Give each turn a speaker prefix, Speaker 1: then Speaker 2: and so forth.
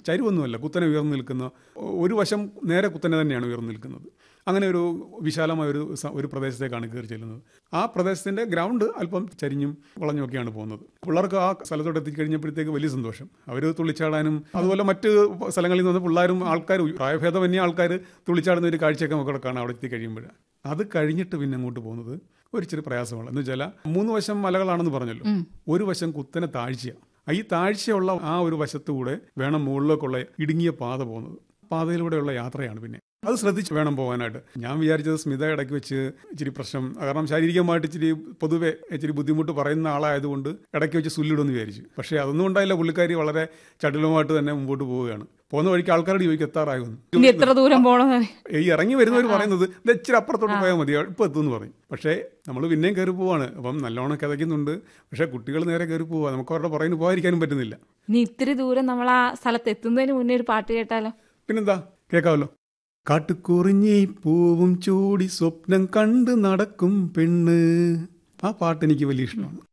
Speaker 1: ചരിവൊന്നുമല്ല കുത്തനെ ഉയർന്നു നിൽക്കുന്ന ഒരു വശം നേരെ കുത്തനെ തന്നെയാണ് ഉയർന്നു നിൽക്കുന്നത് അങ്ങനെ ഒരു വിശാലമായ ഒരു സ- ഒരു പ്രദേശത്തേക്കാണ് കയറി ചെല്ലുന്നത് ആ പ്രദേശത്തിൻ്റെ ഗ്രൗണ്ട് അല്പം ചരിഞ്ഞും വളഞ്ഞുമൊക്കെയാണ് പോകുന്നത് പിള്ളേർക്ക് ആ സ്ഥലത്തോട്ട് എത്തിക്കഴിഞ്ഞപ്പോഴത്തേക്ക് വലിയ സന്തോഷം അവർ തുള്ളിച്ചാടാനും അതുപോലെ മറ്റ് സ്ഥലങ്ങളിൽ നിന്ന് പിള്ളേരും ആൾക്കാർ പ്രായഭേദമന്യ ആൾക്കാർ തുള്ളിച്ചാടുന്ന ഒരു കാഴ്ചയൊക്കെ നമുക്ക് കാണാം അവിടെ എത്തി കഴിയുമ്പോൾ അത് കഴിഞ്ഞിട്ട് പിന്നെ അങ്ങോട്ട് പോകുന്നത് ഒരു ഇച്ചിരി പ്രയാസമാണ് എന്ന് വെച്ചാൽ മൂന്ന് വശം മലകളാണെന്ന് പറഞ്ഞല്ലോ ഒരു വശം കുത്തനെ താഴ്ചയാണ് ഈ താഴ്ചയുള്ള ആ ഒരു വശത്തുകൂടെ വേണം മുകളിലേക്കുള്ള ഇടുങ്ങിയ പാത പോകുന്നത് പാതയിലൂടെയുള്ള യാത്രയാണ് പിന്നെ അത് ശ്രദ്ധിച്ച് വേണം പോകാനായിട്ട് ഞാൻ വിചാരിച്ചത് സ്മിത ഇടയ്ക്ക് വെച്ച് ഇച്ചിരി പ്രശ്നം കാരണം ശാരീരികമായിട്ട് ഇച്ചിരി പൊതുവെ ഇച്ചിരി ബുദ്ധിമുട്ട് പറയുന്ന ആളായതുകൊണ്ട് ഇടയ്ക്ക് വെച്ച് സുല്ലിടുമെന്ന് വിചാരിച്ചു പക്ഷേ അതൊന്നും ഉണ്ടായില്ല പുള്ളിക്കാരി വളരെ ചടുലമായിട്ട് തന്നെ മുമ്പോട്ട് പോവുകയാണ് പോകുന്ന വഴിക്ക് ആൾക്കാരോട് ചോദിക്കും എത്താറായി വന്നു
Speaker 2: ഇനി എത്ര ദൂരം പോകണമെന്ന്
Speaker 1: ഈ ഇറങ്ങി വരുന്നവർ പറയുന്നത് ഇത് ഇച്ചിരി അപ്പുറത്തോട്ട് പോയാൽ മതി ഇപ്പം എത്തുമെന്ന് പറയും പക്ഷേ നമ്മൾ പിന്നെയും കയറി പോവാണ് അപ്പം നല്ലോണം കിതയ്ക്കുന്നുണ്ട് പക്ഷേ കുട്ടികൾ നേരെ കയറി പോവാ നമുക്ക് അവരുടെ പുറകിന് പോകാതിരിക്കാനും പറ്റുന്നില്ല
Speaker 2: ഇനി ഇത്തിരി ദൂരം നമ്മൾ ആ സ്ഥലത്ത് എത്തുന്നതിന് മുന്നേ ഒരു പാട്ട് കേട്ടാലോ
Speaker 1: പിന്നെന്താ കേൾക്കാമല്ലോ കാട്ടുകുറിഞ്ഞി പൂവും ചൂടി സ്വപ്നം കണ്ട് നടക്കും പെണ്ണ് ആ പാട്ട് എനിക്ക് വലിയ ഇഷ്ടമാണ്